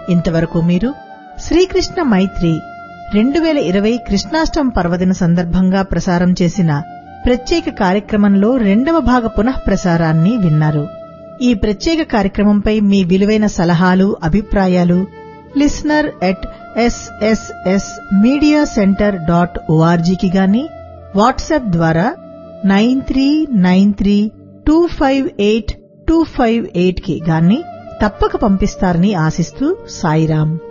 ఇంతవరకు మీరు శ్రీకృష్ణ మైత్రి రెండు వేల ఇరవై కృష్ణాష్టమి పర్వదిన సందర్భంగా ప్రసారం చేసిన ప్రత్యేక కార్యక్రమంలో రెండవ భాగ పునః ప్రసారాన్ని విన్నారు ఈ ప్రత్యేక కార్యక్రమంపై మీ విలువైన సలహాలు అభిప్రాయాలు listener at SSS media centre dot ఓఆర్జీకి గాని వాట్సాప్ ద్వారా nine three nine three two five eight two five eight కి గాని తప్పక పంపిస్తారని ఆశిస్తూ సాయిరాం